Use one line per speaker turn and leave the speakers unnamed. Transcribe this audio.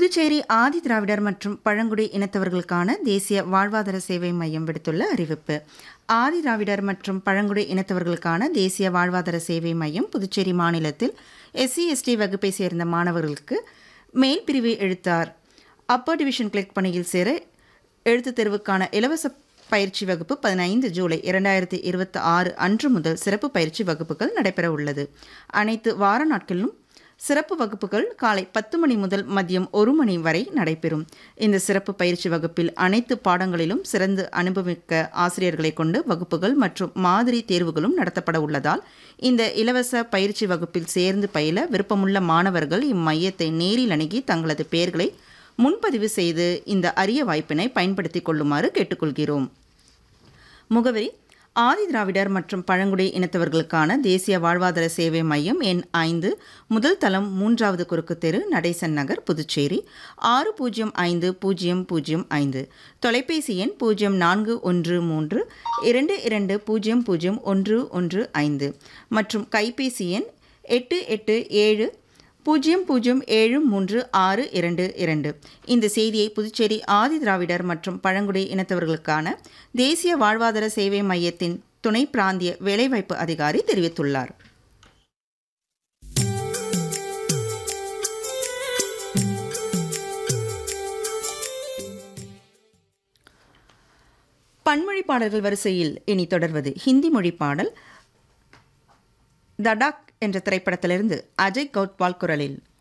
புதுச்சேரி ஆதி திராவிடர் மற்றும் பழங்குடி இனத்தவர்களுக்கான தேசிய வாழ்வாதார சேவை மையம் விடுத்துள்ள அறிவிப்பு ஆதி திராவிடர் மற்றும் பழங்குடி இனத்தவர்களுக்கான தேசிய வாழ்வாதார சேவை மையம் புதுச்சேரி மாநிலத்தில் எஸ்சி எஸ்டி வகுப்பை சேர்ந்த மாணவர்களுக்கு மேல் பிரிவு எழுத்தார் அப்பர் டிவிஷன் கிளர்க் பணியில் சேர எழுத்துத் தேர்வுக்கான இலவச பயிற்சி வகுப்பு பதினைந்து ஜூலை இரண்டாயிரத்தி இருபத்தி ஆறு அன்று முதல் சிறப்பு பயிற்சி வகுப்புகள் நடைபெற உள்ளது அனைத்து வார நாட்களிலும் சிறப்பு வகுப்புகள் காலை பத்து மணி முதல் மதியம் ஒரு மணி வரை நடைபெறும் இந்த சிறப்பு பயிற்சி வகுப்பில் அனைத்து பாடங்களிலும் சிறந்து அனுபவிக்க ஆசிரியர்களை கொண்டு வகுப்புகள் மற்றும் மாதிரி தேர்வுகளும் நடத்தப்பட உள்ளதால் இந்த இலவச பயிற்சி வகுப்பில் சேர்ந்து பயில விருப்பமுள்ள மாணவர்கள் இம்மையத்தை நேரில் அணுகி தங்களது பெயர்களை முன்பதிவு செய்து இந்த அரிய வாய்ப்பினை பயன்படுத்திக் கொள்ளுமாறு கேட்டுக்கொள்கிறோம் முகவரி ஆதி திராவிடர் மற்றும் பழங்குடி இனத்தவர்களுக்கான தேசிய வாழ்வாதார சேவை மையம் எண் ஐந்து முதல் தளம் மூன்றாவது குறுக்கு தெரு நடேசன் நகர் புதுச்சேரி ஆறு பூஜ்ஜியம் ஐந்து பூஜ்ஜியம் பூஜ்ஜியம் ஐந்து தொலைபேசி எண் பூஜ்ஜியம் நான்கு ஒன்று மூன்று இரண்டு இரண்டு பூஜ்ஜியம் பூஜ்ஜியம் ஒன்று ஒன்று ஐந்து மற்றும் கைபேசி எண் எட்டு எட்டு ஏழு பூஜ்ஜியம் பூஜ்ஜியம் ஏழு மூன்று ஆறு இரண்டு இரண்டு இந்த செய்தியை புதுச்சேரி ஆதி திராவிடர் மற்றும் பழங்குடி இனத்தவர்களுக்கான தேசிய வாழ்வாதார சேவை மையத்தின் துணை பிராந்திய வேலைவாய்ப்பு அதிகாரி தெரிவித்துள்ளார் பன்மொழி பாடல்கள் வரிசையில் இனி தொடர்வது ஹிந்தி மொழி பாடல் தடாக் என்ற திரைப்படத்திலிருந்து அஜய் கவுட்பால் குரலில்